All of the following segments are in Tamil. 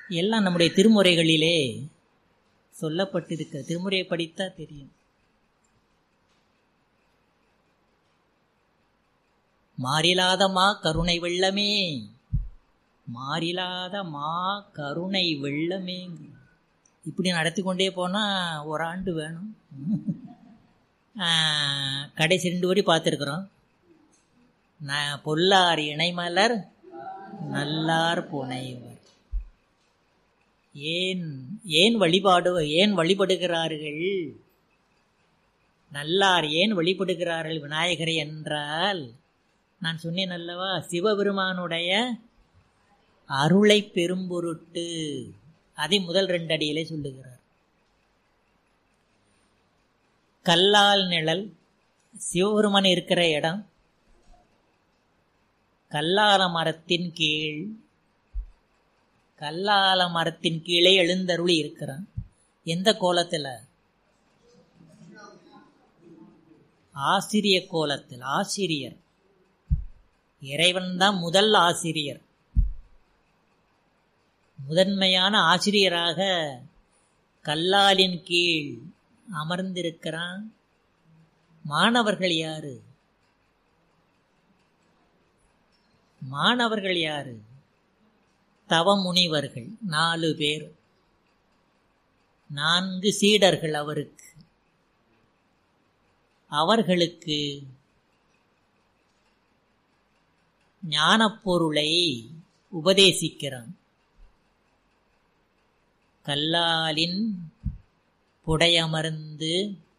எல்லாம் நம்முடைய திருமுறைகளிலே சொல்லப்பட்டிருக்க திருமுறையை படித்தா தெரியும் மாறிலாத மா கருணை வெள்ளமே மாறிலாத மா கருணை வெள்ளமே இப்படி நடத்தி கொண்டே போனால் ஒரு ஆண்டு வேணும் கடைசி ரெண்டு வரி பார்த்துருக்குறோம் நான் பொல்லார் இணைமலர் நல்லார் புனைவர் ஏன் ஏன் வழிபாடு ஏன் வழிபடுகிறார்கள் நல்லார் ஏன் வழிபடுகிறார்கள் விநாயகரை என்றால் நான் சொன்னேன் அல்லவா சிவபெருமானுடைய அருளை பெரும்பொருட்டு அதை முதல் ரெண்டு அடியிலே சொல்லுகிறார் கல்லால் நிழல் சிவபெருமான் இருக்கிற இடம் கல்லால மரத்தின் கீழ் கல்லால மரத்தின் கீழே எழுந்தருளி இருக்கிறான் எந்த கோலத்தில் ஆசிரிய கோலத்தில் ஆசிரியர் இறைவன் தான் முதல் ஆசிரியர் முதன்மையான ஆசிரியராக கல்லாலின் கீழ் அமர்ந்திருக்கிறான் மாணவர்கள் யாரு மாணவர்கள் யாரு தவ முனிவர்கள் நாலு பேர் நான்கு சீடர்கள் அவருக்கு அவர்களுக்கு ஞானப்பொருளை உபதேசிக்கிறான் கல்லாலின் புடையமர்ந்து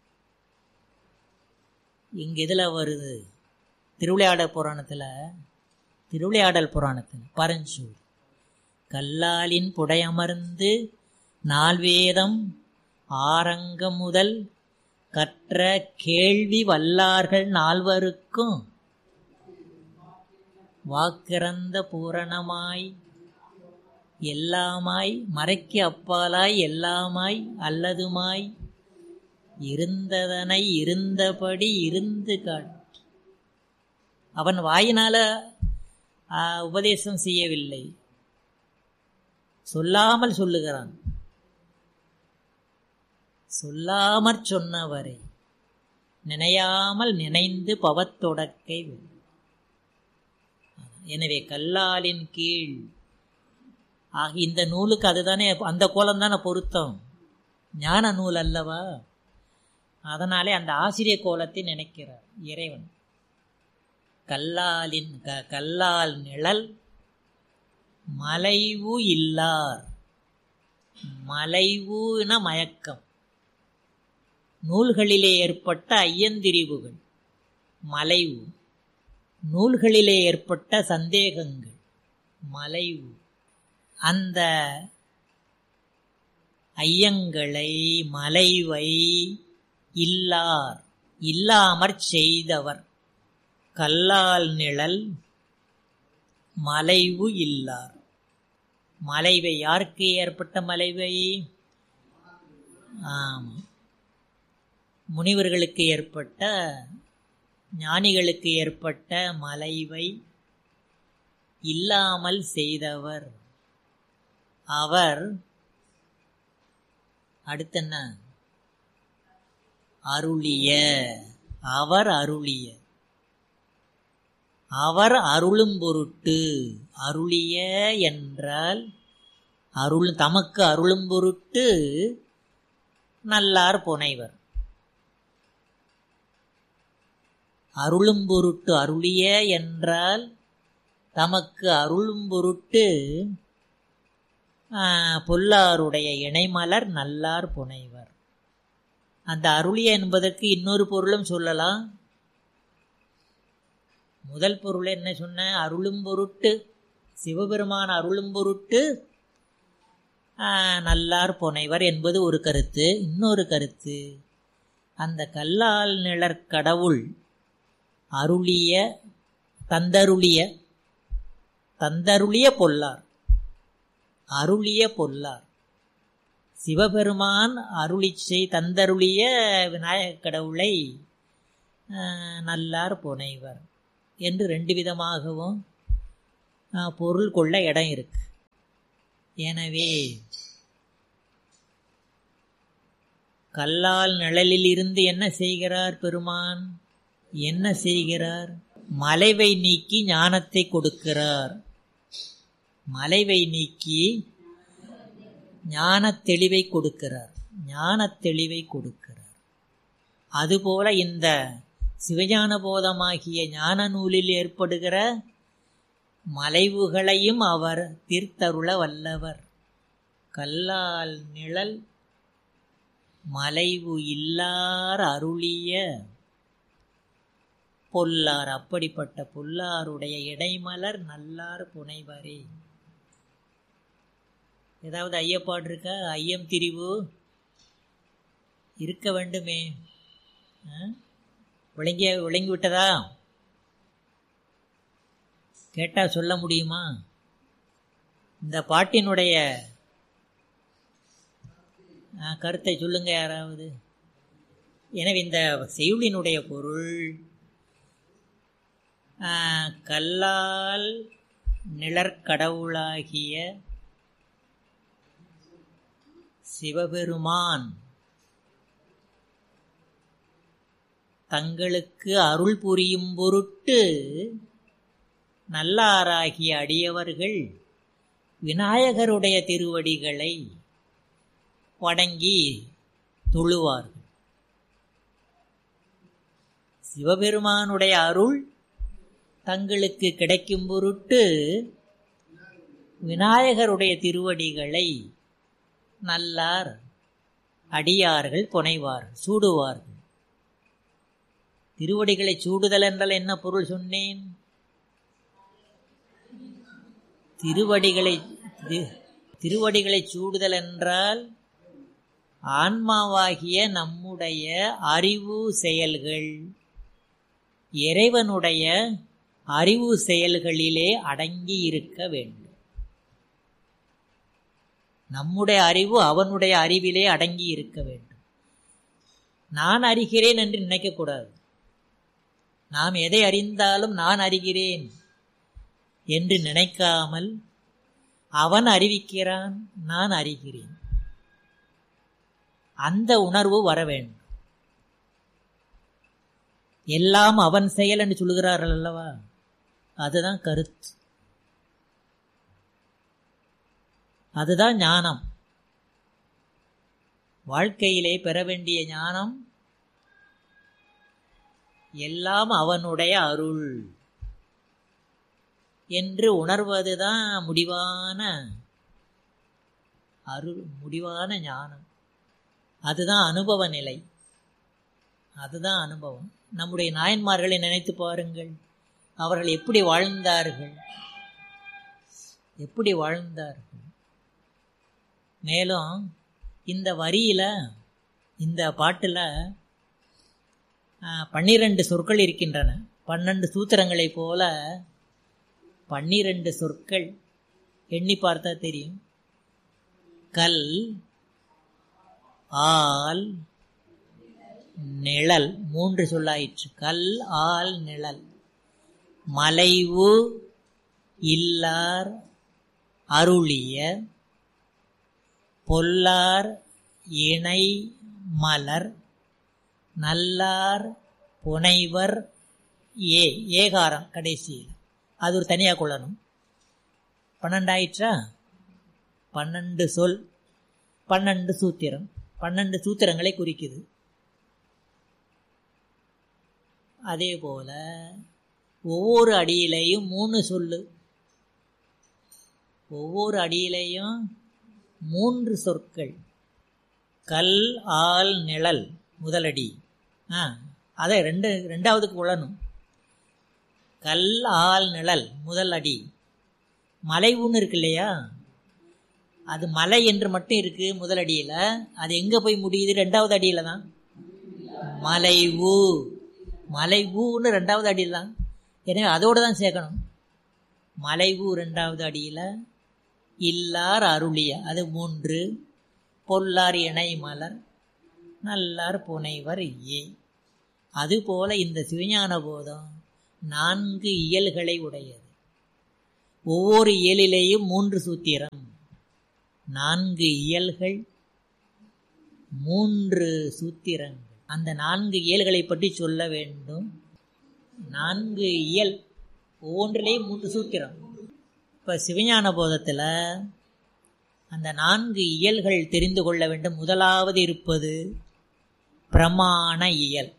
இங்க இதில் வருது திருவிளையாடல் புராணத்தில் திருவிளையாடல் புராணத்தில் பரஞ்சூர் கல்லாலின் புடையமர்ந்து நால்வேதம் ஆரங்க முதல் கற்ற கேள்வி வல்லார்கள் நால்வருக்கும் வாக்கிறந்த பூரணமாய் எல்லாமாய் மறைக்கு அப்பாலாய் எல்லாமாய் அல்லதுமாய் இருந்ததனை இருந்தபடி இருந்து காட்டு அவன் வாயினால உபதேசம் செய்யவில்லை சொல்லாமல் சொல்லுகிறான் சொல்லாமற் சொன்னவரை நினையாமல் நினைந்து பவத்தொடக்கை எனவே கல்லாலின் கீழ் ஆக இந்த நூலுக்கு அதுதானே அந்த கோலம் தானே பொருத்தம் ஞான நூல் அல்லவா அதனாலே அந்த ஆசிரிய கோலத்தை நினைக்கிறார் இறைவன் கல்லாலின் க கல்லால் நிழல் மலைவு இல்லார் மலைவுன மயக்கம் நூல்களிலே ஏற்பட்ட ஐயந்திரிவுகள் மலைவு நூல்களிலே ஏற்பட்ட சந்தேகங்கள் மலைவு அந்த ஐயங்களை மலைவை இல்லார் இல்லாமற் செய்தவர் கல்லால் நிழல் மலைவு இல்லார் மலைவை யாருக்கு ஏற்பட்ட மலைவை ஆம் முனிவர்களுக்கு ஏற்பட்ட ஞானிகளுக்கு ஏற்பட்ட மலைவை இல்லாமல் செய்தவர் அவர் அடுத்தென்ன அருளிய அவர் அருளிய அவர் அருளும் பொருட்டு அருளிய என்றால் அருள் தமக்கு அருளும் பொருட்டு நல்லார் புனைவர் அருளும் பொருட்டு அருளிய என்றால் தமக்கு அருளும் பொருட்டு பொல்லாருடைய இணைமலர் நல்லார் புனைவர் அந்த அருளிய என்பதற்கு இன்னொரு பொருளும் சொல்லலாம் முதல் பொருள் என்ன சொன்ன அருளும் பொருட்டு சிவபெருமான் அருளும் பொருட்டு நல்லார் புனைவர் என்பது ஒரு கருத்து இன்னொரு கருத்து அந்த கல்லால் நிழற் கடவுள் அருளிய தந்தருளிய தந்தருளிய பொல்லார் அருளிய பொல்லார் சிவபெருமான் அருளிச்சை தந்தருளிய விநாயகக் கடவுளை நல்லார் புனைவர் என்று ரெண்டு விதமாகவும் பொருள் கொள்ள இடம் இருக்கு எனவே கல்லால் நிழலில் இருந்து என்ன செய்கிறார் பெருமான் என்ன செய்கிறார் மலைவை நீக்கி ஞானத்தை கொடுக்கிறார் மலைவை நீக்கி ஞான தெளிவை கொடுக்கிறார் ஞான தெளிவை கொடுக்கிறார் அதுபோல இந்த சிவஞான போதமாகிய ஞான நூலில் ஏற்படுகிற மலைவுகளையும் அவர் தீர்த்தருள வல்லவர் கல்லால் நிழல் மலைவு இல்லார் அருளிய பொல்லார் அப்படிப்பட்ட பொல்லாருடைய இடைமலர் நல்லார் புனைவரே ஏதாவது ஐயப்பாடு இருக்கா ஐயம் திரிவு இருக்க வேண்டுமே விளங்கிய விளங்கி விட்டதா கேட்டா சொல்ல முடியுமா இந்த பாட்டினுடைய கருத்தை சொல்லுங்க யாராவது எனவே இந்த செய்யுளினுடைய பொருள் கல்லால் நிழற்கடவுளாகிய சிவபெருமான் தங்களுக்கு அருள் புரியும் பொருட்டு நல்லாராகிய அடியவர்கள் விநாயகருடைய திருவடிகளை வணங்கி தொழுவார்கள் சிவபெருமானுடைய அருள் தங்களுக்கு கிடைக்கும் பொருட்டு விநாயகருடைய திருவடிகளை நல்லார் அடியார்கள் புனைவார் சூடுவார்கள் திருவடிகளை சூடுதல் என்றால் என்ன பொருள் சொன்னேன் திருவடிகளை திருவடிகளை சூடுதல் என்றால் ஆன்மாவாகிய நம்முடைய அறிவு செயல்கள் இறைவனுடைய அறிவு செயல்களிலே அடங்கி இருக்க வேண்டும் நம்முடைய அறிவு அவனுடைய அறிவிலே அடங்கி இருக்க வேண்டும் நான் அறிகிறேன் என்று நினைக்கக்கூடாது நாம் எதை அறிந்தாலும் நான் அறிகிறேன் என்று நினைக்காமல் அவன் அறிவிக்கிறான் நான் அறிகிறேன் அந்த உணர்வு வர வேண்டும் எல்லாம் அவன் செயல் என்று சொல்கிறார்கள் அல்லவா அதுதான் கருத்து அதுதான் ஞானம் வாழ்க்கையிலே பெற வேண்டிய ஞானம் எல்லாம் அவனுடைய அருள் என்று உணர்வதுதான் முடிவான அருள் முடிவான ஞானம் அதுதான் அனுபவ நிலை அதுதான் அனுபவம் நம்முடைய நாயன்மார்களை நினைத்து பாருங்கள் அவர்கள் எப்படி வாழ்ந்தார்கள் எப்படி வாழ்ந்தார்கள் மேலும் இந்த வரியில இந்த பாட்டில் பன்னிரண்டு சொற்கள் இருக்கின்றன பன்னெண்டு சூத்திரங்களைப் போல பன்னிரண்டு சொற்கள் எண்ணி பார்த்தா தெரியும் கல் ஆல் நிழல் மூன்று சொல்லாயிற்று கல் ஆல் நிழல் மலைவு இல்லார் அருளிய பொல்லார் இணை மலர் நல்லார் புனைவர் ஏ ஏகாரம் கடைசியில் அது ஒரு தனியாக கொள்ளணும் பன்னெண்டாயிற்றா பன்னெண்டு சொல் பன்னெண்டு சூத்திரம் பன்னெண்டு சூத்திரங்களை குறிக்குது அதே போல ஒவ்வொரு அடியிலையும் மூணு சொல்லு ஒவ்வொரு அடியிலையும் மூன்று சொற்கள் கல் ஆல் நிழல் முதலடி ஆ அதை ரெண்டு ரெண்டாவதுக்கு உழணும் கல் ஆல் நிழல் முதல் அடி மலைவுன்னு இருக்கு இல்லையா அது மலை என்று மட்டும் இருக்கு முதல் அடியில் அது எங்கே போய் முடியுது ரெண்டாவது அடியில் தான் மலைவு மலைவுன்னு ரெண்டாவது அடியில் தான் எனவே அதோடு தான் சேர்க்கணும் மலைவு ரெண்டாவது அடியில் இல்லார் அருளிய அது மூன்று பொல்லார் இணை மலர் நல்லார் புனைவர் ஏ அதுபோல இந்த சிவஞான போதம் நான்கு இயல்களை உடையது ஒவ்வொரு இயலிலேயும் மூன்று சூத்திரம் நான்கு இயல்கள் மூன்று சூத்திரங்கள் அந்த நான்கு இயல்களை பற்றி சொல்ல வேண்டும் நான்கு இயல் ஒவ்வொன்றிலேயும் மூன்று சூத்திரம் இப்போ சிவஞான போதத்தில் அந்த நான்கு இயல்கள் தெரிந்து கொள்ள வேண்டும் முதலாவது இருப்பது பிரமாண இயல்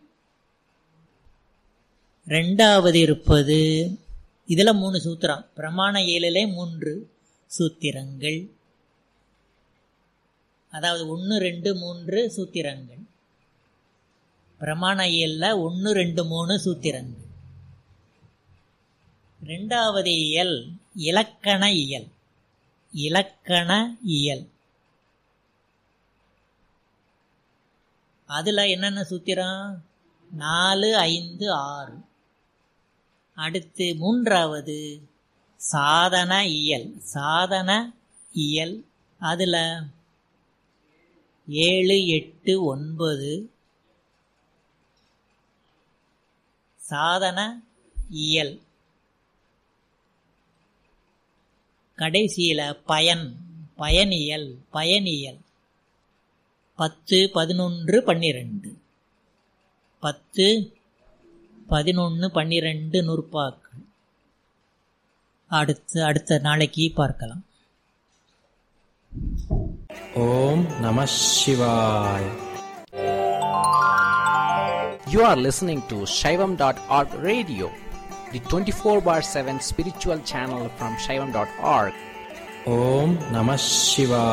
ரெண்டாவது இருப்பது இதில் மூணு சூத்திரம் பிரமாண இயலிலே மூன்று சூத்திரங்கள் அதாவது ஒன்று ரெண்டு மூன்று சூத்திரங்கள் பிரமாண இயலில் ஒன்று ரெண்டு மூணு சூத்திரங்கள் ரெண்டாவது இயல் இலக்கண இயல் இலக்கண இயல் அதில் என்னென்ன சூத்திரம் நாலு ஐந்து ஆறு அடுத்து மூன்றாவது சாதன இயல் சாதன இயல் அதில் ஏழு எட்டு ஒன்பது சாதன இயல் கடைசியில் பயன் பயனியல் பயனியல் பத்து பதினொன்று பன்னிரெண்டு பத்து பதினொன்று பன்னிரெண்டு நூற்பாக்கள் அடுத்து அடுத்த நாளைக்கு பார்க்கலாம் ஓம் நம சிவாய் You are listening to Shaivam.org radio, the 24 bar 7 spiritual channel from Shaivam.org. ஓம் நம சிவாய்